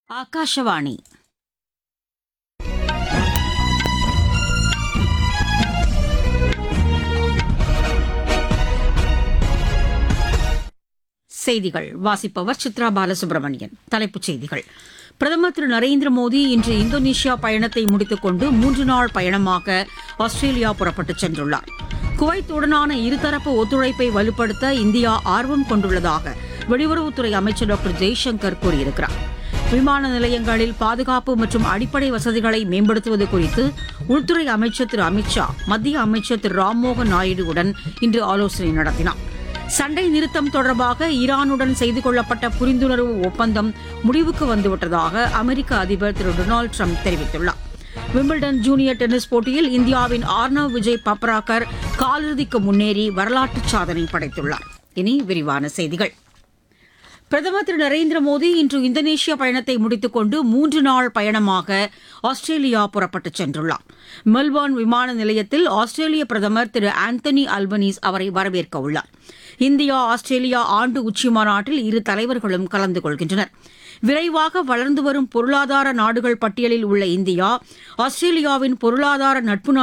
ಆಕಾಶವಾಣಿ செய்திகள் வாசிப்பவர் சித்ரா பாலசுப்ரமணியன் தலைப்புச் செய்திகள் பிரதமர் திரு நரேந்திர மோடி இன்று இந்தோனேஷியா பயணத்தை முடித்துக் கொண்டு மூன்று நாள் பயணமாக ஆஸ்திரேலியா புறப்பட்டுச் சென்றுள்ளார் குவைத்துடனான இருதரப்பு ஒத்துழைப்பை வலுப்படுத்த இந்தியா ஆர்வம் கொண்டுள்ளதாக வெளியுறவுத்துறை அமைச்சர் டாக்டர் ஜெய்சங்கர் கூறியிருக்கிறார் விமான நிலையங்களில் பாதுகாப்பு மற்றும் அடிப்படை வசதிகளை மேம்படுத்துவது குறித்து உள்துறை அமைச்சர் திரு அமித்ஷா மத்திய அமைச்சர் திரு ராம்மோகன் நாயுடுவுடன் இன்று ஆலோசனை நடத்தினார் சண்டை நிறுத்தம் தொடர்பாக ஈரானுடன் செய்து கொள்ளப்பட்ட புரிந்துணர்வு ஒப்பந்தம் முடிவுக்கு வந்துவிட்டதாக அமெரிக்க அதிபர் திரு டொனால்டு ட்ரம்ப் தெரிவித்துள்ளார் விம்பிள்டன் ஜூனியர் டென்னிஸ் போட்டியில் இந்தியாவின் ஆர்னவ் விஜய் பப்ராக்கர் காலிறுதிக்கு முன்னேறி வரலாற்றுச் சாதனை படைத்துள்ளார் இனி விரிவான செய்திகள் பிரதமர் திரு நரேந்திர மோடி இன்று இந்தோனேஷியா பயணத்தை முடித்துக் கொண்டு மூன்று நாள் பயணமாக ஆஸ்திரேலியா புறப்பட்டுச் சென்றுள்ளார் மெல்பர்ன் விமான நிலையத்தில் ஆஸ்திரேலிய பிரதமர் திரு ஆந்தனி அல்பனீஸ் அவரை வரவேற்க உள்ளார் இந்தியா ஆஸ்திரேலியா ஆண்டு உச்சி மாநாட்டில் இரு தலைவர்களும் கலந்து கொள்கின்றனர் விரைவாக வளர்ந்து வரும் பொருளாதார நாடுகள் பட்டியலில் உள்ள இந்தியா ஆஸ்திரேலியாவின் பொருளாதார நட்பு